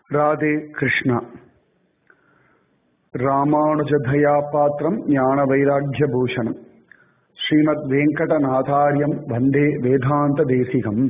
ராதே கிருஷ்ணா ராமானுஜதயா பாத்திரம் ஞான வைராக்கிய பூஷணம் ஸ்ரீமத் வெங்கடநாதாரியம் வந்தே வேதாந்த தேசிகம்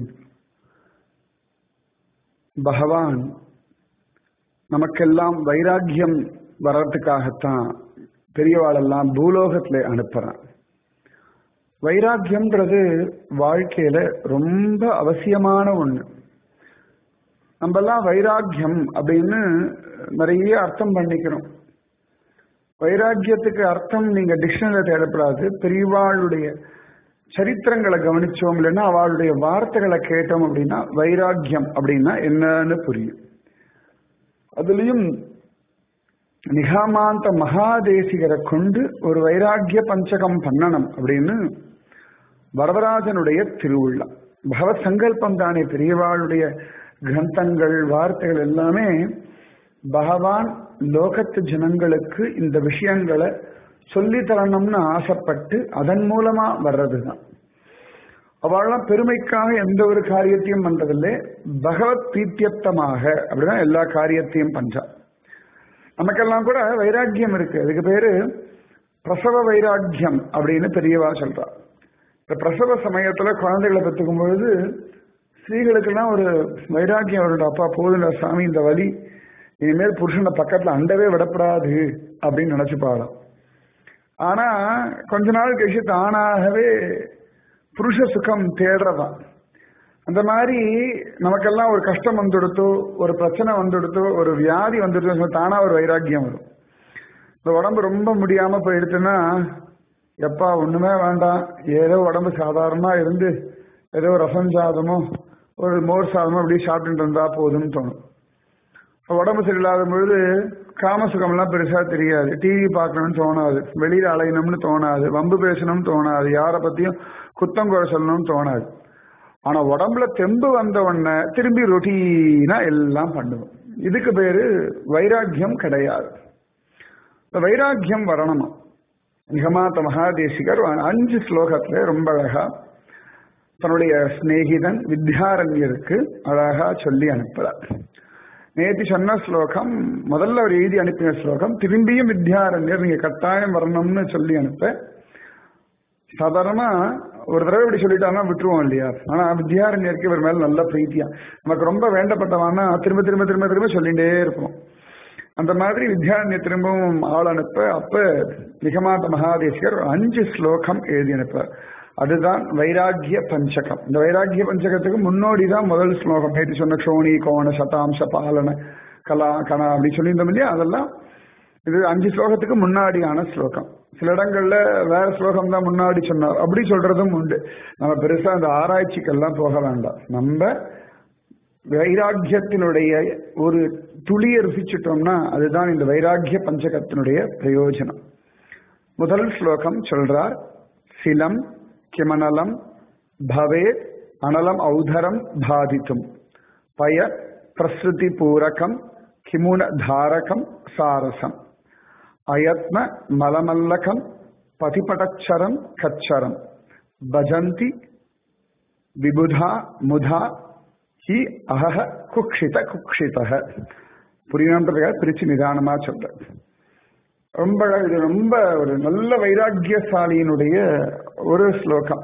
பகவான் நமக்கெல்லாம் வைராக்கியம் வர்றதுக்காகத்தான் பெரியவாளெல்லாம் பூலோகத்துல அனுப்புறான் வைராக்கியம்ன்றது வாழ்க்கையில ரொம்ப அவசியமான ஒண்ணு நம்மெல்லாம் வைராக்கியம் அப்படின்னு நிறைய அர்த்தம் பண்ணிக்கிறோம் வைராக்கியத்துக்கு அர்த்தம் நீங்க டிக்ஷனரியில தேடப்படாது பெரியவாளுடைய சரித்திரங்களை கவனிச்சோம் இல்லைன்னா அவளுடைய வார்த்தைகளை கேட்டோம் அப்படின்னா வைராக்கியம் அப்படின்னா என்னன்னு புரியும் அதுலயும் நிகாமாந்த மகாதேசிகரை கொண்டு ஒரு வைராக்கிய பஞ்சகம் பண்ணணும் அப்படின்னு வரதராஜனுடைய திருவிழா பகவத் சங்கல்பம் தானே பெரியவாளுடைய கிரந்தங்கள் வார்த்தைகள் எல்லாமே பகவான் லோகத்து ஜனங்களுக்கு இந்த விஷயங்களை சொல்லி தரணும்னு ஆசைப்பட்டு அதன் மூலமா வர்றதுதான் அவள்லாம் பெருமைக்காக எந்த ஒரு காரியத்தையும் பண்றதில்லை பகவத் பீத்தியத்தமாக அப்படிதான் எல்லா காரியத்தையும் பண்றா நமக்கெல்லாம் கூட வைராக்கியம் இருக்கு அதுக்கு பேரு பிரசவ வைராக்கியம் அப்படின்னு பெரியவா சொல்றா இந்த பிரசவ சமயத்துல குழந்தைகளை பெற்றுக்கும் பொழுது ஸ்திரீகளுக்கெல்லாம் ஒரு வைராக்கியம் வரும்டா அப்பா போதுண்டா சாமி இந்த வலி இனிமேல் புருஷனை பக்கத்துல அண்டவே விடப்படாது அப்படின்னு நினைச்சு பாடம் ஆனா கொஞ்ச நாள் கழிச்சு தானாகவே புருஷ சுகம் தேடுறதான் அந்த மாதிரி நமக்கெல்லாம் ஒரு கஷ்டம் வந்துடுத்தோ ஒரு பிரச்சனை வந்துடுத்தோ ஒரு வியாதி வந்துடுத்தோ தானா ஒரு வைராக்கியம் வரும் இந்த உடம்பு ரொம்ப முடியாம போயிடுச்சுன்னா எப்பா ஒண்ணுமே வேண்டாம் ஏதோ உடம்பு சாதாரணமா இருந்து ஏதோ ரசம் சாதமோ ஒரு மோர் சாதமோ அப்படி சாப்பிட்டு இருந்தா போதும்னு தோணும் உடம்பு சரியில்லாத பொழுது காமசுகம்லாம் பெருசா தெரியாது டிவி பார்க்கணும்னு தோணாது வெளியில அலையணும்னு தோணாது வம்பு பேசணும்னு தோணாது யாரை பத்தியும் குத்தம் குறை சொல்லணும்னு தோணாது ஆனா உடம்புல தெம்பு வந்த உடனே திரும்பி ரொட்டீனா எல்லாம் பண்ணுவோம் இதுக்கு பேரு வைராக்கியம் கிடையாது வைராக்கியம் வரணுமா நிகமாத்த மகாதேசிகர் அஞ்சு ஸ்லோகத்துல ரொம்ப அழகா தன்னுடைய சிநேகிதன் வித்யாரண்யருக்கு அழகா சொல்லி அனுப்புறார் நேற்று சொன்ன ஸ்லோகம் முதல்ல அவர் எழுதி அனுப்பின ஸ்லோகம் திரும்பியும் வித்யாரண்யர் நீங்க கட்டாயம் வரணும்னு சொல்லி அனுப்ப சாதாரணமா ஒரு தடவை இப்படி சொல்லிட்டாங்கன்னா விட்டுருவோம் இல்லையா ஆனா வித்யாரண்யருக்கு இவர் மேல நல்ல பிரீத்தியா நமக்கு ரொம்ப வேண்டப்பட்டவானா திரும்ப திரும்ப திரும்ப திரும்ப சொல்லிட்டே இருப்போம் அந்த மாதிரி வித்யாரண்ய திரும்பவும் ஆள் அனுப்ப அப்ப நிகமாத மகாதேசிகர் அஞ்சு ஸ்லோகம் எழுதி அனுப்ப அதுதான் வைராகிய பஞ்சகம் இந்த வைராகிய பஞ்சகத்துக்கு முன்னோடி தான் முதல் ஸ்லோகம் நேற்று சொன்ன க்ஷோணி கோண சதாம்ச பாலன கலா கணா அப்படின்னு சொல்லியிருந்தோம் இல்லையா அதெல்லாம் இது அஞ்சு ஸ்லோகத்துக்கு முன்னாடியான ஸ்லோகம் சில இடங்கள்ல வேற ஸ்லோகம் தான் முன்னாடி சொன்னார் அப்படி சொல்றதும் உண்டு நம்ம பெருசா அந்த ஆராய்ச்சிக்கெல்லாம் போக வேண்டாம் நம்ம வைராக்கியத்தினுடைய ஒரு துளியை ருசிச்சிட்டோம்னா அதுதான் இந்த வைராக்கிய பஞ்சகத்தினுடைய பிரயோஜனம் முதல் ஸ்லோகம் சொல்றார் சிலம் கிமனலம் பவே அனலம் ஔதரம் பாதித்தும் பய பிரசுதி பூரகம் கிமுன தாரகம் சாரசம் அயத்ன மலமல்லகம் பதிபடச்சரம் கச்சரம் பஜந்தி விபுதா முதா ஹி அஹ குக்ஷித குக்ஷிதக புரியணுன்றதுக்காக பிரிச்சு நிதானமா சொல்ற ரொம்ப இது ரொம்ப ஒரு நல்ல வைராக்கியசாலியினுடைய ஒரு ஸ்லோகம்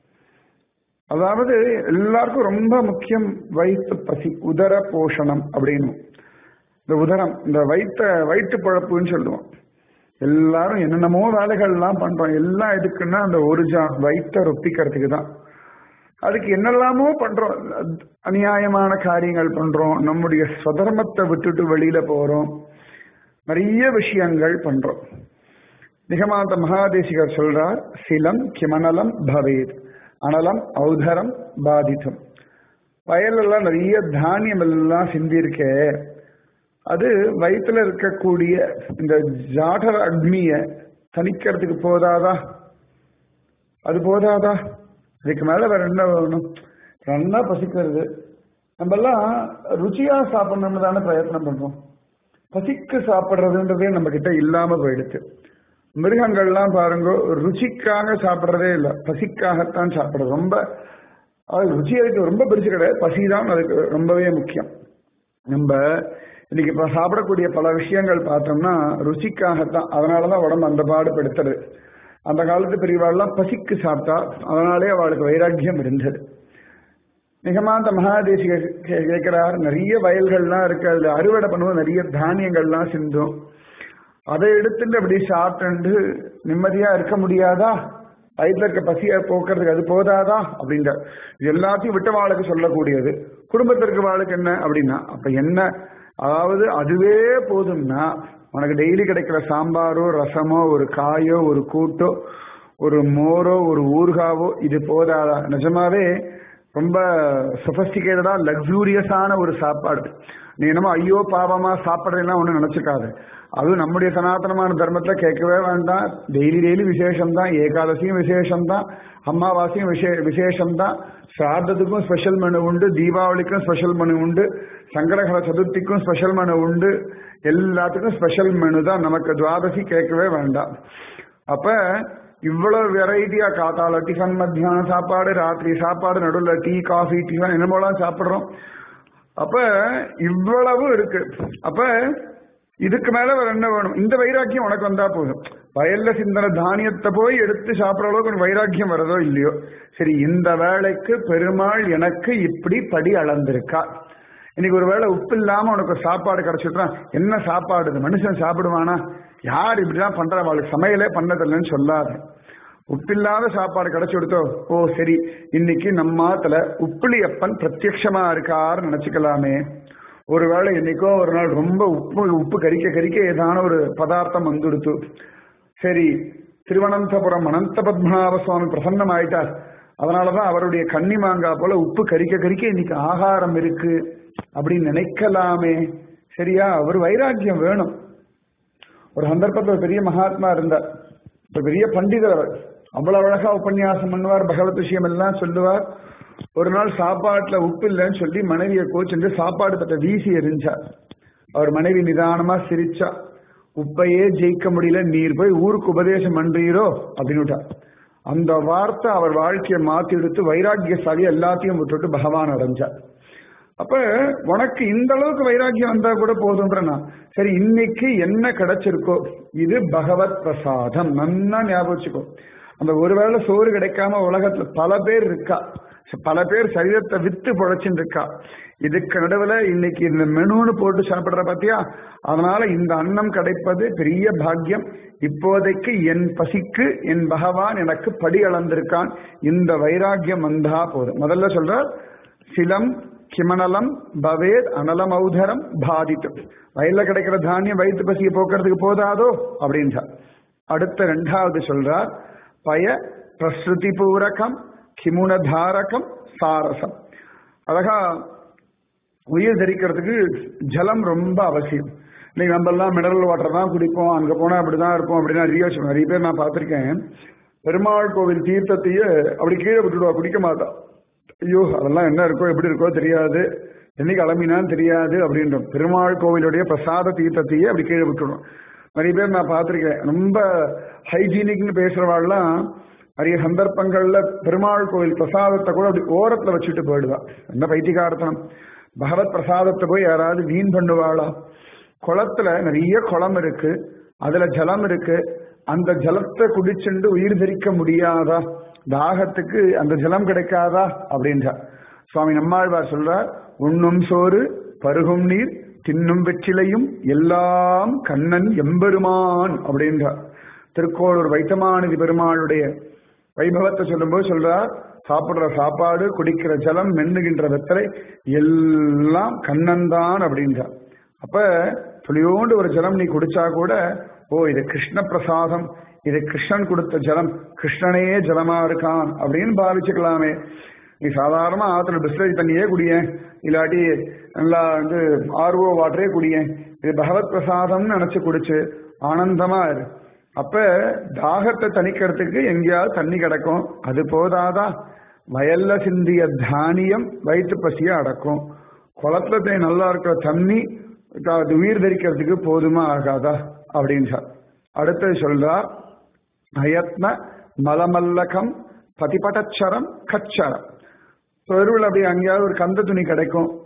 அதாவது எல்லாருக்கும் ரொம்ப முக்கியம் வயிற்று பசி உதர போஷணம் அப்படின்னு இந்த உதரம் இந்த வயிற்ற வயிற்று பழப்புன்னு சொல்லுவோம் எல்லாரும் என்னென்னமோ வேலைகள்லாம் பண்றோம் எல்லாம் எதுக்குன்னா அந்த ஒரு ஜா வயிற்ற ரொப்பிக்கிறதுக்கு தான் அதுக்கு என்னெல்லாமோ பண்றோம் அநியாயமான காரியங்கள் பண்றோம் நம்முடைய சுதர்மத்தை விட்டுட்டு வெளியில போறோம் நிறைய விஷயங்கள் பண்றோம் நிகமாந்த மகாதேசிகர் சொல்றார் சிலம் கிமனலம் பவேத் அனலம் ஔதரம் பாதித்தம் வயலெல்லாம் நிறைய தானியம் எல்லாம் சிந்திருக்க அது வயிற்றுல இருக்கக்கூடிய இந்த ஜாடர அக்னிய தணிக்கிறதுக்கு போதாதா அது போதாதா இதுக்கு மேல வேற என்ன வேணும் நல்லா பசிக்கிறது நம்ம எல்லாம் ருச்சியா சாப்பிடணும்னு தானே பிரயத்னம் பண்றோம் பசிக்கு சாப்பிடுறதுன்றதே நம்ம கிட்ட இல்லாம போயிடுச்சு மிருகங்கள்லாம் பாருங்க ருச்சிக்காக சாப்பிடுறதே இல்லை பசிக்காகத்தான் சாப்பிடுறது ரொம்ப அது ருச்சி அதுக்கு ரொம்ப பெருசு கிடையாது பசி தான் அதுக்கு ரொம்பவே முக்கியம் நம்ம இன்னைக்கு இப்ப சாப்பிடக்கூடிய பல விஷயங்கள் பார்த்தோம்னா ருசிக்காகத்தான் அதனாலதான் உடம்பு அந்த பாடுபடுத்துறது அந்த காலத்து பெரியவாள்லாம் பசிக்கு சாப்பிட்டா அதனாலே அவளுக்கு வைராக்கியம் இருந்தது நிகமாந்த மகாதேசி கேட்கிறார் நிறைய வயல்கள்லாம் இருக்கு அதுல அறுவடை பண்ணுவோம் நிறைய தானியங்கள்லாம் சிந்தும் அதை எடுத்துட்டு அப்படி சாப்பிட்டு நிம்மதியா இருக்க முடியாதா வயிற்றுல இருக்க பசியை போக்குறதுக்கு அது போதாதா அப்படின்ற இது எல்லாத்தையும் விட்ட வாளுக்கு சொல்லக்கூடியது குடும்பத்திற்கு வாளுக்கு என்ன அப்படின்னா அப்ப என்ன அதாவது அதுவே போதும்னா உனக்கு டெய்லி கிடைக்கிற சாம்பாரோ ரசமோ ஒரு காயோ ஒரு கூட்டோ ஒரு மோரோ ஒரு ஊர்காவோ இது போதாதா நிஜமாவே ரொம்ப சொபஸ்டிகேட்டடா லக்ஸூரியஸான ஒரு சாப்பாடு நீ என்னமோ ஐயோ பாவமா சாப்பிட்றதுலாம் ஒன்றும் நினைச்சுக்காது அதுவும் நம்முடைய சனாதனமான தர்மத்துல கேட்கவே வேண்டாம் டெய்லி டெய்லி விசேஷம் தான் ஏகாதசியும் விசேஷம் தான் அமாவாசையும் விசே விசேஷம் தான் சார்த்தத்துக்கும் ஸ்பெஷல் மெனு உண்டு தீபாவளிக்கும் ஸ்பெஷல் மெனு உண்டு சங்கடகர சதுர்த்திக்கும் ஸ்பெஷல் மெனு உண்டு எல்லாத்துக்கும் ஸ்பெஷல் மெனு தான் நமக்கு துவாதசி கேட்கவே வேண்டாம் அப்ப இவ்வளவு வெரைட்டியா காத்தால டிஃபன் மத்தியான சாப்பாடு ராத்திரி சாப்பாடு நடுவில் டீ காஃபி டிஃபன் என்னமோலாம் சாப்பிடுறோம் அப்ப இவ்வளவு இருக்கு அப்ப இதுக்கு மேல வேற என்ன வேணும் இந்த வைராக்கியம் உனக்கு வந்தா போதும் வயல்ல சிந்தன தானியத்தை போய் எடுத்து சாப்பிட்ற அளவுக்கு உனக்கு வைராக்கியம் வரதோ இல்லையோ சரி இந்த வேலைக்கு பெருமாள் எனக்கு இப்படி படி அளந்திருக்கா இன்னைக்கு ஒரு வேளை உப்பு இல்லாம உனக்கு சாப்பாடு கிடைச்சிட்டான் என்ன சாப்பாடு இது மனுஷன் சாப்பிடுவானா யார் இப்படிலாம் பண்ற அவளுக்கு சமையலே பண்ணதில்லைன்னு சொல்லாது உப்பில்லாத சாப்பாடு கிடைச்சு கொடுத்தோ ஓ சரி இன்னைக்கு நம்மாத்துல உப்புளியப்பன் பிரத்யக்ஷமா இருக்காருன்னு நினைச்சுக்கலாமே ஒருவேளை என்னைக்கோ ஒரு நாள் ரொம்ப உப்பு உப்பு கரிக்க கரிக்க ஏதான ஒரு பதார்த்தம் வந்துடுத்து சரி திருவனந்தபுரம் அனந்த பத்மநாப சுவாமி பிரசன்னம் ஆயிட்டார் அதனாலதான் அவருடைய கன்னி மாங்காய் போல உப்பு கரிக்க கரிக்க இன்னைக்கு ஆகாரம் இருக்கு அப்படின்னு நினைக்கலாமே சரியா ஒரு வைராக்கியம் வேணும் ஒரு சந்தர்ப்பத்தில் ஒரு பெரிய மகாத்மா இருந்தார் ஒரு பெரிய பண்டிதர் அவர் அவ்வளவு அழகா உபன்யாசம் பண்ணுவார் பகவத் விஷயம் எல்லாம் சொல்லுவார் ஒரு நாள் சாப்பாட்டுல உப்பு இல்லைன்னு சொல்லி மனைவியை கோச்சுட்டு சாப்பாடு பத்த வீசி எரிஞ்சார் அவர் மனைவி நிதானமா சிரிச்சா உப்பையே ஜெயிக்க முடியல நீர் போய் ஊருக்கு உபதேசம் பண்றீரோ அப்படின்னு அந்த வார்த்தை அவர் வாழ்க்கையை மாத்தி எடுத்து வைராக்கியசாலி எல்லாத்தையும் விட்டுட்டு பகவான் அடைஞ்சார் அப்ப உனக்கு இந்த அளவுக்கு வைராக்கியம் வந்தா கூட போதுன்றனா சரி இன்னைக்கு என்ன கிடைச்சிருக்கோ இது பகவத் பிரசாதம் நன்னா ஞாபகம் வச்சுக்கோ அந்த ஒருவேளை சோறு கிடைக்காம உலகத்துல பல பேர் இருக்கா பல பேர் சரீரத்தை வித்து பொழைச்சுட்டு இருக்கா இதுக்கு நடுவுல இன்னைக்கு இந்த மெனுன்னு போட்டு சாப்பிடுற பாத்தியா அதனால இந்த அன்னம் கிடைப்பது பெரிய பாக்கியம் இப்போதைக்கு என் பசிக்கு என் பகவான் எனக்கு படி அளந்திருக்கான் இந்த வைராக்கியம் வந்தா போதும் முதல்ல சொல்ற சிலம் கிமனலம் பவேத் அனலமௌதரம் பாதித்தம் வயல்ல கிடைக்கிற தானியம் வயிற்று பசியை போக்குறதுக்கு போதாதோ அப்படின்றார் அடுத்த ரெண்டாவது சொல்றார் பய பிரஸ்ருதி பூரகம் கிமுனதாரகம் சாரசம் அழகா உயிர் தரிக்கிறதுக்கு ஜலம் ரொம்ப அவசியம் இன்னைக்கு நம்ம எல்லாம் மினரல் வாட்டர் தான் குடிப்போம் அங்க போனா அப்படிதான் இருப்போம் அப்படின்னா நிறைய நிறைய பேர் நான் பார்த்திருக்கேன் பெருமாள் கோவில் தீர்த்தத்தையே அப்படி கீழே விட்டுடுவா குடிக்க மாட்டா ஐயோ அதெல்லாம் என்ன இருக்கோ எப்படி இருக்கோ தெரியாது என்னைக்கு கிளம்பினான்னு தெரியாது அப்படின்றோம் பெருமாள் கோவிலுடைய பிரசாத தீர்த்தத்தையே அப்படி கீழே விட்டுடும் நிறைய பேர் நான் பார்த்திருக்கேன் ரொம்ப ஹைஜீனிக்னு பேசுறவாள்லாம் நிறைய சந்தர்ப்பங்கள்ல பெருமாள் கோவில் பிரசாதத்தை கூட அப்படி ஓரத்துல வச்சுட்டு போயிடுவா என்ன பைத்தியகார்த்தனம் பகவத் பிரசாதத்தை போய் யாராவது வீண் பண்ணுவாளா குளத்துல நிறைய குளம் இருக்கு அதுல ஜலம் இருக்கு அந்த ஜலத்தை குடிச்சுண்டு உயிர் தரிக்க முடியாதா தாகத்துக்கு அந்த ஜலம் கிடைக்காதா அப்படின்றா சுவாமி நம்மாழ்வார் சொல்றார் உண்ணும் சோறு பருகும் நீர் தின்னும் வெற்றிலையும் எல்லாம் கண்ணன் எம்பெருமான் அப்படின்றார் திருக்கோளூர் வைத்தமானதி பெருமாளுடைய வைபவத்தை சொல்லும்போது சொல்றார் சாப்பிடுற சாப்பாடு குடிக்கிற ஜலம் மென்னுகின்ற வெத்தலை எல்லாம் கண்ணன் தான் அப்படின்றார் அப்ப துளியோண்டு ஒரு ஜலம் நீ குடிச்சா கூட ஓ இது கிருஷ்ண பிரசாதம் இது கிருஷ்ணன் கொடுத்த ஜலம் கிருஷ்ணனே ஜலமா இருக்கான் அப்படின்னு பாவிச்சுக்கலாமே நீ சாதாரணமா ஆத்துல பிஸ்லரி தண்ணியே குடியேன் இல்லாட்டி நல்லா வந்து ஆர்வோ வாட்டரே குடியேன் இது பகவத் பிரசாதம்னு நினைச்சு குடிச்சு ஆனந்தமா இரு அப்ப தாகத்தை தணிக்கிறதுக்கு எங்கேயாவது தண்ணி கிடக்கும் அது போதாதா வயல்ல சிந்திய தானியம் வயிற்று பசிய அடக்கும் குளத்துல நல்லா இருக்கிற தண்ணி அது உயிர் தரிக்கிறதுக்கு போதுமா ஆகாதா அப்படின்னு சார் அடுத்தது சொல்றார் அயத்ன மலமல்லகம் பதிபட்டச்சரம் கச்சரம் தெருவில் அப்படி அங்கேயாவது ஒரு கந்த துணி கிடைக்கும்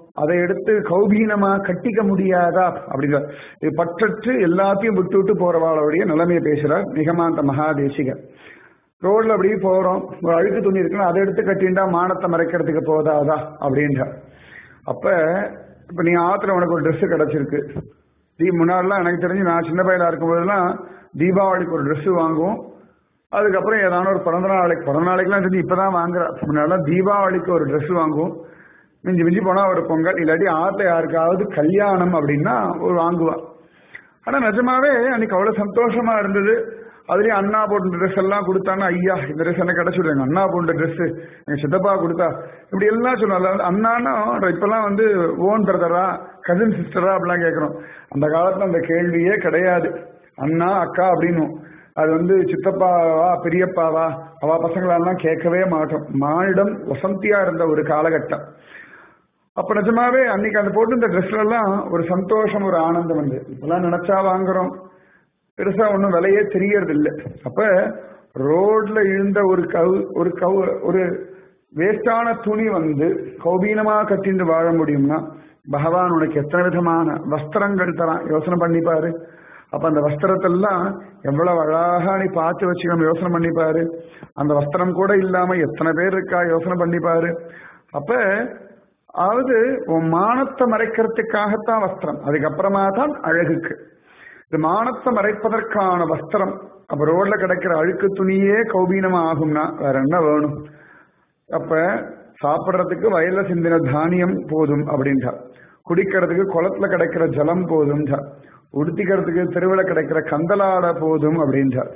அதை எடுத்து கௌபீனமா கட்டிக்க முடியாதா அப்படிங்கிற இது பற்றற்று எல்லாத்தையும் விட்டு விட்டு போறவாளுடைய நிலைமையை பேசுறார் நிகமாந்த மகாதேசிகர் ரோட்ல அப்படியே போறோம் ஒரு அழுக்கு துணி இருக்குன்னா அதை எடுத்து கட்டிண்டா மானத்தை மறைக்கிறதுக்கு போதாதா அப்படின்ற அப்ப இப்ப நீ ஆத்துல உனக்கு ஒரு Dress கிடைச்சிருக்கு தீ முன்னாடிலாம் எனக்கு தெரிஞ்சு நான் சின்ன பையலா இருக்கும்போதெல்லாம் தீபாவளிக்கு ஒரு Dress வாங்குவோம் அதுக்கப்புறம் ஏதான ஒரு பிறந்த நாளைக்கு பிறந்த நாளைக்குலாம் தெரிஞ்சு இப்பதான் வாங்குறா முன்னாடிலாம் தீபாவளிக்கு ஒரு Dress வாங்குவோம் மிஞ்சி மிஞ்சி போனா ஒரு பொங்கல் இல்லாட்டி ஆத்துல யாருக்காவது கல்யாணம் அப்படின்னா ஒரு வாங்குவா ஆனா நிஜமாவே அன்னைக்கு அவ்வளவு சந்தோஷமா இருந்தது அதுலயும் அண்ணா போட்ட ட்ரெஸ் எல்லாம் கொடுத்தான்னா ஐயா இந்த ட்ரெஸ் என்ன கிடைச்சிடும் எங்க அண்ணா போட்ட ட்ரெஸ் எங்க சித்தப்பா கொடுத்தா இப்படி எல்லாம் சொல்லுவாங்க அண்ணான்னா இப்பெல்லாம் வந்து ஓன் பிரதரா கசின் சிஸ்டரா அப்படிலாம் கேட்கறோம் அந்த காலத்துல அந்த கேள்வியே கிடையாது அண்ணா அக்கா அப்படின்னும் அது வந்து சித்தப்பாவா பெரியப்பாவா அவ பசங்களெல்லாம் கேட்கவே மாட்டோம் மானிடம் வசந்தியா இருந்த ஒரு காலகட்டம் அப்ப நிஜமாவே அன்னைக்கு அந்த போட்டு இந்த ட்ரெஸ்ல எல்லாம் ஒரு சந்தோஷம் ஒரு ஆனந்தம் வந்து இப்பெல்லாம் நினைச்சா வாங்குறோம் பெருசா ஒன்றும் விலையே தெரியறது இல்லை அப்ப ரோட்ல இழுந்த ஒரு கவு ஒரு கவு ஒரு வேஸ்டான துணி வந்து கௌபீனமா கட்டிண்டு வாழ முடியும்னா பகவான் உனக்கு எத்தனை விதமான வஸ்திரங்கள் தரான் யோசனை பண்ணி பாரு அப்ப அந்த வஸ்திரத்தெல்லாம் எவ்வளவு அழகா நீ பார்த்து வச்சுக்கணும் யோசனை பண்ணி பாரு அந்த வஸ்திரம் கூட இல்லாம எத்தனை பேர் இருக்கா யோசனை பண்ணி பாரு அப்ப அதாவது உன் மானத்தை மறைக்கிறதுக்காகத்தான் வஸ்திரம் அதுக்கப்புறமா தான் அழகுக்கு இது மானத்தை மறைப்பதற்கான வஸ்திரம் அப்ப ரோட்ல கிடைக்கிற அழுக்கு துணியே கௌபீனமா ஆகும்னா வேற என்ன வேணும் அப்ப சாப்பிடுறதுக்கு வயல்ல சிந்தின தானியம் போதும் அப்படின்றார் குடிக்கிறதுக்கு குளத்துல கிடைக்கிற ஜலம் போதும் உடுத்திக்கிறதுக்கு தெருவில் கிடைக்கிற கந்தலாட போதும் அப்படின்றார்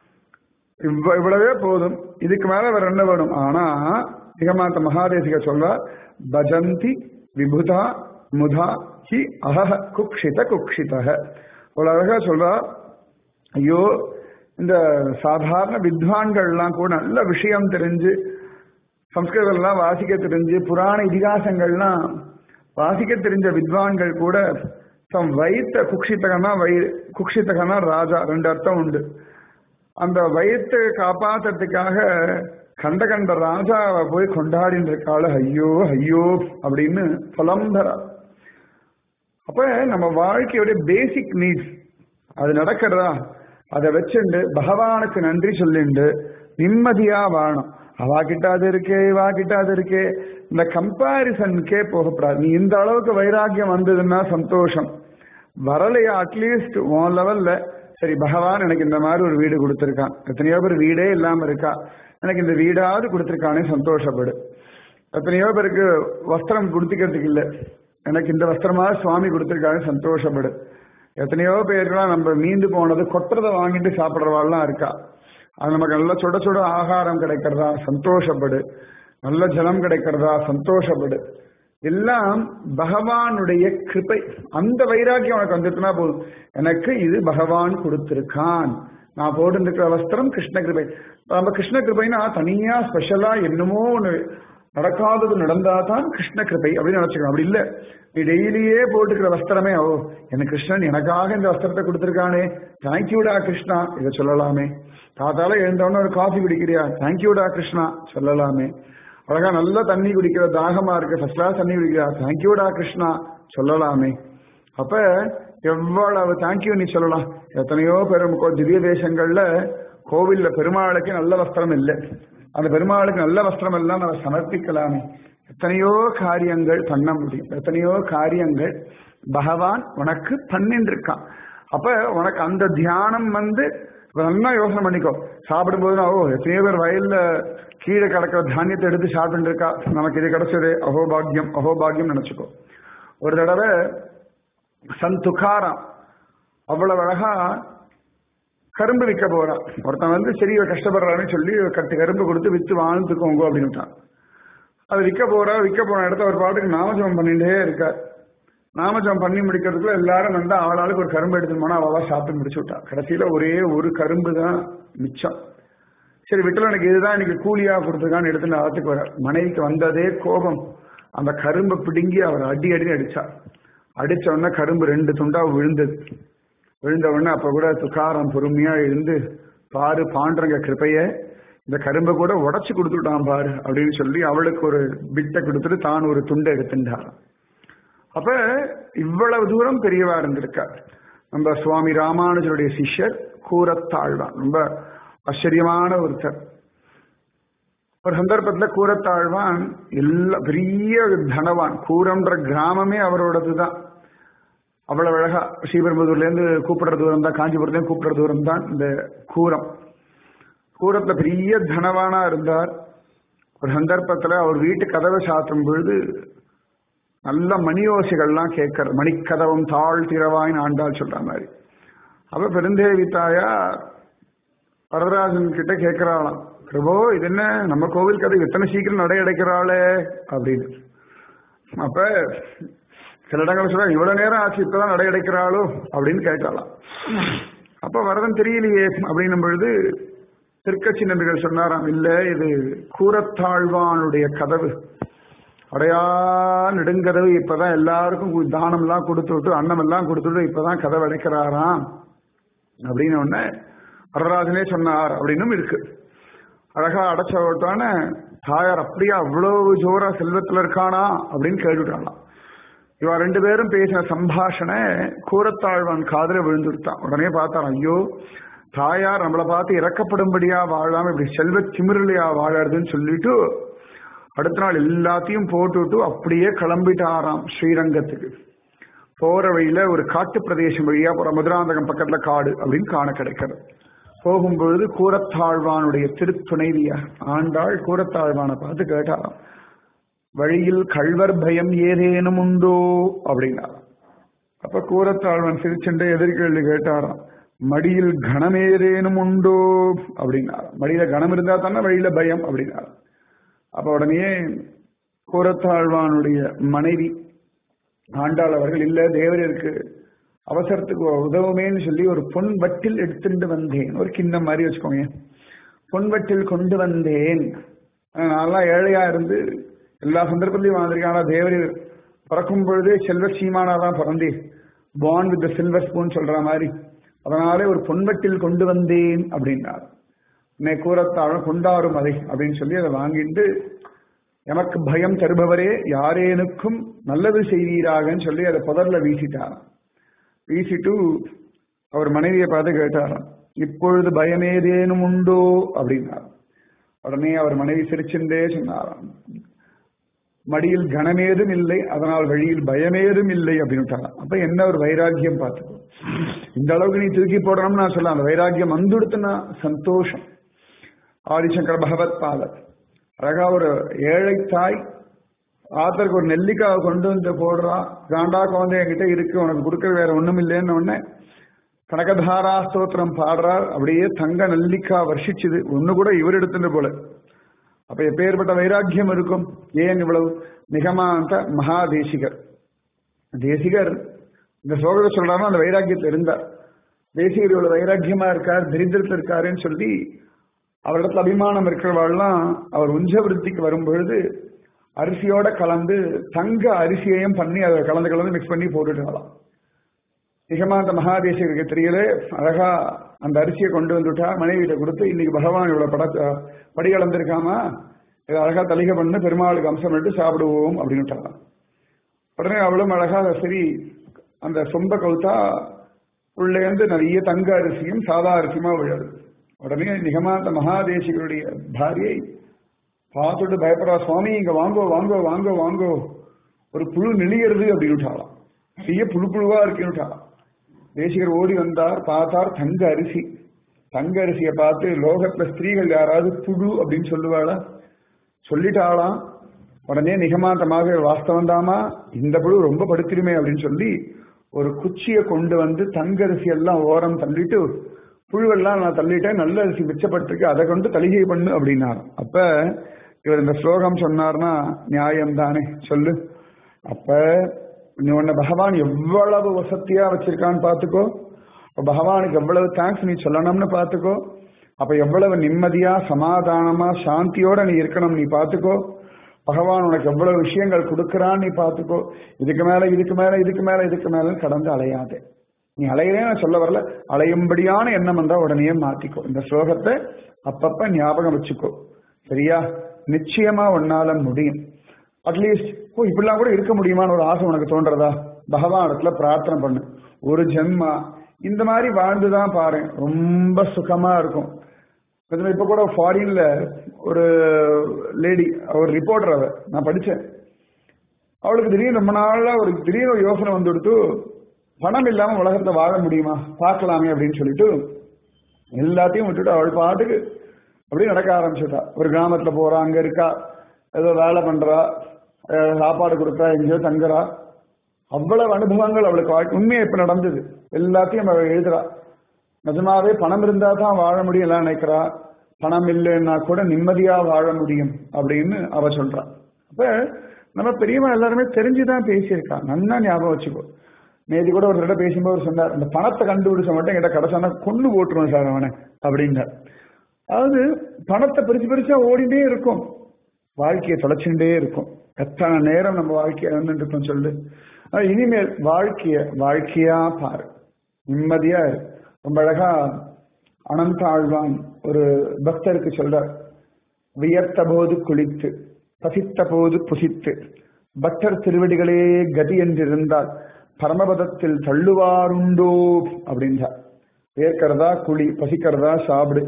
இவ்வ- இவ்வளவே போதும் இதுக்கு மேல வேற என்ன வேணும் ஆனா நிகமாத்த மகாதேசிக சொல்ற பஜந்தி விபுதா முதா ஹி அஹ குக்ஷித குக்ஷிதக அவ்வளவு அழகா சொல்றா ஐயோ இந்த சாதாரண வித்வான்கள்லாம் கூட நல்ல விஷயம் தெரிஞ்சு சம்ஸ்கிருதம்லாம் வாசிக்க தெரிஞ்சு புராண இதிகாசங்கள்லாம் வாசிக்க தெரிஞ்ச வித்வான்கள் கூட தம் வயிற்ற குக்ஷித்தகனா வயிறு குக்ஷித்தகனா ராஜா ரெண்டு அர்த்தம் உண்டு அந்த வயிற்றை காப்பாத்துறதுக்காக கண்ட கண்ட ராஜாவை போய் கொண்டாடின்னு இருக்காள் ஐயோ ஐயோ அப்படின்னு புலம்பரா அப்ப நம்ம வாழ்க்கையோட பேசிக் நீட்ஸ் அது நடக்கிறதா அதை வச்சுண்டு பகவானுக்கு நன்றி சொல்லிண்டு நிம்மதியா வாழணும் அவா கிட்ட அது இருக்கே இவா கிட்ட அது இருக்கே இந்த கம்பாரிசனுக்கே போகக்கூடாது நீ இந்த அளவுக்கு வைராக்கியம் வந்ததுன்னா சந்தோஷம் வரலையா அட்லீஸ்ட் உன் லெவல்ல சரி பகவான் எனக்கு இந்த மாதிரி ஒரு வீடு கொடுத்துருக்கான் எத்தனையோ பேர் வீடே இல்லாம இருக்கா எனக்கு இந்த வீடாவது கொடுத்துருக்கானே சந்தோஷப்படு எத்தனையோ பேருக்கு வஸ்திரம் கொடுத்துக்கிறதுக்கு இல்லை எனக்கு இந்த வஸ்திரமா சுவாமி கொடுத்துருக்காரு சந்தோஷப்படு எத்தனையோ பேருக்குலாம் நம்ம மீந்து போனது கொட்டுறதை வாங்கிட்டு சாப்பிட்றவாள்லாம் இருக்கா அது நமக்கு நல்ல சுட சுட ஆகாரம் கிடைக்கிறதா சந்தோஷப்படு நல்ல ஜலம் கிடைக்கிறதா சந்தோஷப்படு எல்லாம் பகவானுடைய கிருபை அந்த வைராக்கியம் உனக்கு வந்துட்டுனா போதும் எனக்கு இது பகவான் கொடுத்திருக்கான் நான் போட்டுருக்கிற வஸ்திரம் கிருஷ்ண கிருபை நம்ம கிருஷ்ண கிருபைனா தனியா ஸ்பெஷலா என்னமோ ஒண்ணு நடக்காதது நடந்தாதான் கிருஷ்ண கிருபை அப்படின்னு நினைச்சுக்கணும் அப்படி இல்ல நீ டெய்லியே போட்டுக்கிற வஸ்திரமே ஓ எனக்கு கிருஷ்ணன் எனக்காக இந்த வஸ்திரத்தை கொடுத்திருக்கானே தேங்க்யூடா கிருஷ்ணா இதை சொல்லலாமே காத்தால எழுந்தவொடனே ஒரு காஃபி குடிக்கிறியா தேங்க்யூடா கிருஷ்ணா சொல்லலாமே அழகா நல்ல தண்ணி குடிக்கிற தாகமா இருக்கு ஃபர்ஸ்ட் கிளாஸ் தண்ணி குடிக்கிறா தேங்க்யூடா கிருஷ்ணா சொல்லலாமே அப்ப எவ்வளவு தேங்க்யூ நீ சொல்லலாம் எத்தனையோ பெரும் கோ- திவ்ய தேசங்கள்ல கோவில்ல பெருமாளுக்கு நல்ல வஸ்திரம் இல்லை அந்த பெருமாளுக்கு நல்ல வஸ்திரம் எல்லாம் நம்ம சமர்ப்பிக்கலாமே எத்தனையோ காரியங்கள் பண்ண முடியும் எத்தனையோ காரியங்கள் பகவான் உனக்கு பண்ணிட்டு இருக்கான் அப்ப உனக்கு அந்த தியானம் வந்து இப்ப நல்லா யோசனை பண்ணிக்கோ சாப்பிடும்போது நான், ஓ எத்தனையோ பேர் வயல்ல கீழே கிடக்கிற தானியத்தை எடுத்து சாப்பிட்டு இருக்கா நமக்கு இது கிடைச்சது அகோபாகியம் அகோபாகியம் நினைச்சுக்கோ ஒரு தடவை சந்த் துக்காராம் அவ்வளவு அழகா கரும்பு விற்க போறான் ஒருத்தன் வந்து சரி இவன் கஷ்டப்படுறான்னு சொல்லி ஒரு கட்டு கரும்பு கொடுத்து வித்து வாழ்ந்துக்கோங்க அப்படின்னுட்டான் அது விற்க போறா விற்க போன இடத்த ஒரு பாட்டுக்கு நாமஜபம் பண்ணிட்டே இருக்கார் நாமஜபம் பண்ணி முடிக்கிறதுக்குள்ள எல்லாரும் வந்து ஆளாளுக்கு ஒரு கரும்பு எடுத்துட்டு போனா அவளா சாப்பிட்டு முடிச்சு விட்டா கடைசியில ஒரே ஒரு கரும்பு தான் மிச்சம் சரி விட்டல எனக்கு இதுதான் எனக்கு கூலியா கொடுத்துருக்கான்னு எடுத்துட்டு ஆத்துக்கு வர மனைவிக்கு வந்ததே கோபம் அந்த கரும்பை பிடுங்கி அவர் அடி அடி அடிச்சா அடிச்ச உடனே கரும்பு ரெண்டு துண்டா விழுந்தது விழுந்த உடனே அப்ப கூட துக்காரம் பொறுமையா எழுந்து பாரு பாண்டரங்க கிருப்பைய இந்த கரும்பை கூட உடைச்சு கொடுத்துட்டான் பாரு அப்படின்னு சொல்லி அவளுக்கு ஒரு பிட்டை கொடுத்துட்டு தான் ஒரு துண்டை எடுத்துட்டாராம் அப்ப இவ்வளவு தூரம் பெரியவா இருந்திருக்கார் நம்ம சுவாமி ராமானுஜருடைய சிஷ்யர் கூரத்தாழ்வான் ரொம்ப ஆச்சரியமான ஒருத்தர் ஒரு சந்தர்ப்பத்துல கூரத்தாழ்வான் எல்லா பெரிய தனவான் கூரம்ன்ற கிராமமே அவரோடது தான் அவ்வளவு அழகா ஸ்ரீபெரும்புதூர்ல இருந்து கூப்பிடுற தூரம் தான் காஞ்சிபுரத்துல கூப்பிடுற தூரம் தான் இந்த கூரம் கூரத்துல பெரிய தனவானா இருந்தார் ஒரு சந்தர்ப்பத்துல அவர் வீட்டு கதவை சாத்தும் பொழுது நல்ல மணியோசைகள்லாம் கேட்கறது மணிக்கதவம் தாழ் திறவாயின்னு ஆண்டாள் சொல்ற மாதிரி அப்ப பெருந்தேவி தாயா வரதராஜன் கிட்ட கேட்கிறாளாம் பிரபோ இது என்ன நம்ம கோவில் கதை எத்தனை சீக்கிரம் நடை அடைக்கிறாளே அப்படின்னு அப்ப சில இடங்கள் சொல்ல இவ்வளவு நேரம் ஆச்சு இப்பதான் நடை அடைக்கிறாளோ அப்படின்னு கேட்டாளாம் அப்ப வரதன் தெரியலையே அப்படின்னும் பொழுது திருக்கட்சி நம்பிகள் சொன்னாராம் இல்ல இது கூரத்தாழ்வானுடைய கதவு அடையா நெடுங்கதவு இப்பதான் எல்லாருக்கும் தானம் எல்லாம் கொடுத்து விட்டு அன்னம் எல்லாம் கொடுத்துட்டு இப்பதான் கதவு அடைக்கிறாராம் அப்படின்னு ஒண்ணு வரராஜனே சொன்னார் அப்படின்னும் இருக்கு அழகா அடைச்ச விட்டான தாயார் அப்படியா அவ்வளவு ஜோரா செல்வத்துல இருக்கானா அப்படின்னு கேட்டுட்டாளாம் இவா ரெண்டு பேரும் பேசின சம்பாஷணை கூரத்தாழ்வான் காதல விழுந்துருத்தான் உடனே பார்த்தான் ஐயோ தாயார் நம்மளை பார்த்து இறக்கப்படும்படியா வாழாம இப்படி செல்வ திமிரலையா வாழறதுன்னு சொல்லிட்டு அடுத்த நாள் எல்லாத்தையும் போட்டுவிட்டு அப்படியே கிளம்பிட்டாராம் ஸ்ரீரங்கத்துக்கு போற வழியில ஒரு காட்டு பிரதேசம் வழியா போற மதுராந்தகம் பக்கத்துல காடு அப்படின்னு காண கிடைக்கிறது போகும்பொழுது கூரத்தாழ்வானுடைய திருத்துணைவியா ஆண்டாள் கூரத்தாழ்வானை பார்த்து கேட்டாராம் வழியில் கழ்வர் பயம் ஏதேனும் உண்டோ அப்படின்னாராம் அப்ப கூரத்தாழ்வன் சிரிச்சுண்டு எதிர்கேள்வி கேட்டாராம் மடியில் கணம் ஏதேனும் உண்டோ அப்படின்னாராம் மடியில கணம் இருந்தா தானே வழியில பயம் அப்படின்னாராம் அப்ப உடனே கூரத்தாழ்வானுடைய மனைவி ஆண்டாள் அவர்கள் இல்ல தேவருக்கு அவசரத்துக்கு உதவுமேன்னு சொல்லி ஒரு பொன் வட்டில் எடுத்துட்டு வந்தேன் ஒரு கிண்ணம் மாதிரி வச்சுக்கோங்க பொன் வட்டில் கொண்டு வந்தேன் நான்லாம் ஏழையா இருந்து எல்லா சந்தர்ப்பத்திலையும் வந்திருக்கேன் ஆனா தேவரீர் பிறக்கும் பொழுதே செல்வ சீமானா தான் பிறந்தேன் பான் வித் சில்வர் ஸ்பூன் சொல்ற மாதிரி அதனாலே ஒரு பொன்வட்டில் கொண்டு வந்தேன் அப்படின்னார் என்னை கூறத்தாழ கொண்டாரும் அதை அப்படின்னு சொல்லி அதை வாங்கிட்டு எமக்கு பயம் தருபவரே யாரேனுக்கும் நல்லது செய்வீராகன்னு சொல்லி அதை புதர்ல வீசிட்டாராம் வீசிட்டு அவர் மனைவியை பார்த்து கேட்டாராம் இப்பொழுது பயமேதேனும் உண்டோ அப்படின்னார் உடனே அவர் மனைவி சிரிச்சுண்டே சொன்னாராம் மடியில் கனமேதும் இல்லை அதனால் வழியில் பயமேதும் இல்லை அப்படின்னு அப்ப என்ன ஒரு வைராக்கியம் பார்த்துக்கோ இந்த அளவுக்கு நீ தூக்கி போடணும்னு நான் சொல்ல அந்த வைராக்கியம் வந்துடுத்துனா சந்தோஷம் ஆதிசங்கர பகவத் பாதர் அழகா ஒரு ஏழை தாய் ஆத்தருக்கு ஒரு நெல்லிக்காவை கொண்டு வந்து போடுறா காண்டா குழந்தை என்கிட்ட இருக்கு உனக்கு கொடுக்கறது வேற ஒண்ணும் இல்லைன்னு உடனே கனகதாரா ஸ்தோத்திரம் பாடுறார் அப்படியே தங்க நெல்லிக்காய் வர்ஷிச்சுது ஒண்ணு கூட இவர் எடுத்துட்டு போல அப்ப எப்பேற்பட்ட வைராக்கியம் இருக்கும் ஏன் இவ்வளவு நிகமாந்த மகா தேசிகர் தேசிகர் இந்த சோழரை சொல்றாம அந்த வைராக்கியத்தில் இருந்தார் தேசிகர் இவ்வளவு வைராக்கியமா இருக்கார் தரித்திரத்தில் இருக்காருன்னு சொல்லி அவரிடத்துல அபிமானம் இருக்கிறவாள்லாம் அவர் உஞ்ச விருத்திக்கு வரும் பொழுது அரிசியோட கலந்து தங்க அரிசியையும் பண்ணி அதை கலந்து கலந்து மிக்ஸ் பண்ணி போட்டுட்டாலாம் நிகமாந்த மகாதேசிகருக்கு தெரியல அழகா அந்த அரிசியை கொண்டு வந்துட்டா மனைவியிட்ட கொடுத்து இன்னைக்கு பகவான் இவ்வளவு பட படி கலந்திருக்காமா இதை அழகா தலிகை பண்ணு பெருமாளுக்கு அம்சம் எடுத்து சாப்பிடுவோம் அப்படின்னு விட்டாலாம் உடனே அவளும் அழகா சரி அந்த சொம்ப கவுத்தா உள்ளேந்து நிறைய தங்க அரிசியும் சாதா அரிசியுமா விழுது உடனே நிகமாந்த மகாதேசிகருடைய பாரியை பார்த்துட்டு பயப்படுறா சுவாமி இங்க வாங்கோ வாங்கோ வாங்கோ வாங்கோ ஒரு புழு நெளிகிறது அப்படின்னு விட்டாலாம் பெரிய புழு புழுவா இருக்குன்னு விட்டாலாம் தேசிகர் ஓடி வந்தார் பார்த்தார் தங்க அரிசி தங்க அரிசியை பார்த்து லோகத்துல ஸ்திரீகள் யாராவது புழு அப்படின்னு சொல்லுவாளா சொல்லிட்டாளாம் உடனே நிகமாந்தமாக வாஸ்தவம் தாமா இந்த புழு ரொம்ப படுத்திருமே அப்படின்னு சொல்லி ஒரு குச்சியை கொண்டு வந்து தங்க அரிசி எல்லாம் ஓரம் தள்ளிட்டு புழுவெல்லாம் நான் தள்ளிட்டேன் நல்ல அரிசி மிச்சப்பட்டிருக்கு அதை கொண்டு தலிகை பண்ணு அப்படின்னார் அப்ப இவர் இந்த ஸ்லோகம் சொன்னார்னா நியாயம் தானே சொல்லு அப்ப நீ உன்னை பகவான் எவ்வளவு வசதியா வச்சிருக்கான்னு பாத்துக்கோ பகவானுக்கு எவ்வளவு தேங்க்ஸ் நீ சொல்லணும்னு பாத்துக்கோ அப்ப எவ்வளவு நிம்மதியா சமாதானமா சாந்தியோட நீ இருக்கணும் நீ பாத்துக்கோ பகவான் உனக்கு எவ்வளவு விஷயங்கள் கொடுக்கறான்னு நீ பாத்துக்கோ இதுக்கு மேல இதுக்கு மேல இதுக்கு மேல இதுக்கு மேல கடந்து அலையாதே நீ அலையவே நான் சொல்ல வரல அலையும்படியான எண்ணம் வந்தா உடனே மாத்திக்கோ இந்த ஸ்லோகத்தை அப்பப்ப ஞாபகம் வச்சுக்கோ சரியா நிச்சயமா உன்னால முடியும் அட்லீஸ்ட் ஓ இப்படிலாம் கூட இருக்க முடியுமான்னு ஒரு ஆசை உனக்கு தோன்றதா பகவான் இடத்துல பிரார்த்தனை பண்ணு ஒரு ஜென்மா இந்த மாதிரி வாழ்ந்துதான் பாரு ரொம்ப சுகமா இருக்கும் கொஞ்சம் இப்ப கூட ஃபாரின்ல ஒரு லேடி ஒரு ரிப்போர்ட்டர் அவ நான் படிச்சேன் அவளுக்கு திடீர்னு ரொம்ப நாளா ஒரு திடீர்னு ஒரு யோசனை வந்து கொடுத்து பணம் இல்லாம உலகத்துல வாழ முடியுமா பார்க்கலாமே அப்படின்னு சொல்லிட்டு எல்லாத்தையும் விட்டுட்டு அவள் பாட்டுக்கு அப்படியே நடக்க ஆரம்பிச்சுட்டா ஒரு கிராமத்துல போறா அங்க இருக்கா ஏதோ வேலை பண்றா அஹ் சாப்பாடு கொடுத்தா எங்கேயோ தங்குறா அவ்வளவு அனுபவங்கள் அவளுக்கு வாழ்க்கை உண்மையா இப்ப நடந்தது எல்லாத்தையும் அவள் எழுதுறா நிஜமாவே பணம் இருந்தா தான் வாழ முடியும் எல்லாம் நினைக்கிறா பணம் இல்லைன்னா கூட நிம்மதியா வாழ முடியும் அப்படின்னு அவ சொல்றா அப்ப நம்ம பெரியவன் எல்லாருமே தெரிஞ்சுதான் பேசியிருக்கா நல்லா ஞாபகம் வச்சுக்கோ நேதி கூட ஒரு தடவை பேசும்போது அவர் சொன்னார் அந்த பணத்தை கண்டுபிடிச்ச மட்டும் என்கிட்ட கடைசானா கொண்டு போட்டுருவோம் சார் அவனை அப்படின்னார் அதாவது பணத்தை பிரிச்சு பிரிச்சா ஓடிட்டே இருக்கும் வாழ்க்கையை தொலைச்சுட்டே இருக்கும் எத்தனை நேரம் நம்ம வாழ்க்கையை வந்துட்டு இருக்கோம் சொல்லு ஆனா இனிமேல் வாழ்க்கைய வாழ்க்கையா பாரு நிம்மதியா இரு ரொம்ப அழகா அனந்த ஆழ்வான் ஒரு பக்தருக்கு சொல்றார் வியர்த்த போது குளித்து பசித்த போது புசித்து பக்தர் திருவடிகளே கதி என்றிருந்தால் பரமபதத்தில் தள்ளுவாருண்டோ அப்படின்றார் வேர்க்கிறதா குழி பசிக்கிறதா சாப்பிடு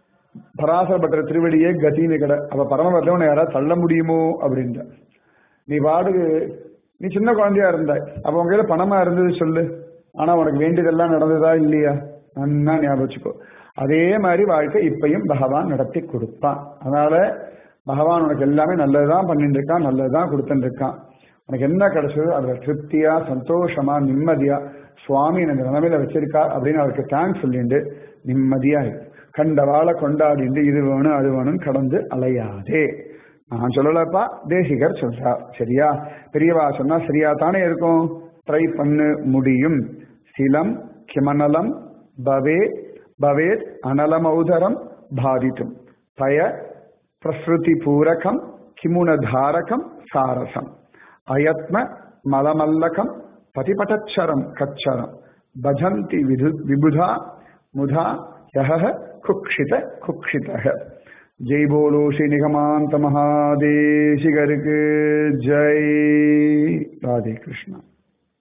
பராசர பட்டர் திருவடியே கதின்னு கடை அப்ப பரமபதத்தில் உன்னை யாராவது தள்ள முடியுமோ அப்படின்ற நீ பாடுக்கு நீ சின்ன குழந்தையா இருந்த அப்ப உங்க கையில பணமா இருந்தது சொல்லு ஆனா உனக்கு வேண்டியதெல்லாம் நடந்ததா இல்லையா நன்னா ஞாபகம் வச்சுக்கோ அதே மாதிரி வாழ்க்கை இப்பயும் பகவான் நடத்தி கொடுப்பான் அதனால பகவான் உனக்கு எல்லாமே நல்லதுதான் பண்ணிட்டு இருக்கான் நல்லதுதான் கொடுத்துட்டு இருக்கான் உனக்கு என்ன கிடைச்சதோ அதுல திருப்தியா சந்தோஷமா நிம்மதியா சுவாமி இந்த நிலைமையில வச்சிருக்கா அப்படின்னு அவருக்கு தேங்க்ஸ் சொல்லிட்டு நிம்மதியா இரு கண்ட வாழை கொண்டாடிட்டு இது வேணும் அது வேணும் கடந்து அலையாதே நான் சொல்லலப்பா தேசிகர் சொல்றா சரியா பெரியவா சொன்னா சரியா தானே இருக்கும் ட்ரை பண்ணு முடியும் சிலம் கிமனலம் பவே பவேத் அனலமௌதரம் பாதித்தும் பய பிரஸ்ருதி பூரகம் கிமுனதாரகம் சாரசம் அயத்ன மலமல்லகம் பதிபட்டச்சரம் கச்சரம் பஜந்தி விது விபுதா முதா யஹ குக்ஷித குக்ஷிதः जय बोलो श्री निगमांत महादेशिगर के जय राधे कृष्ण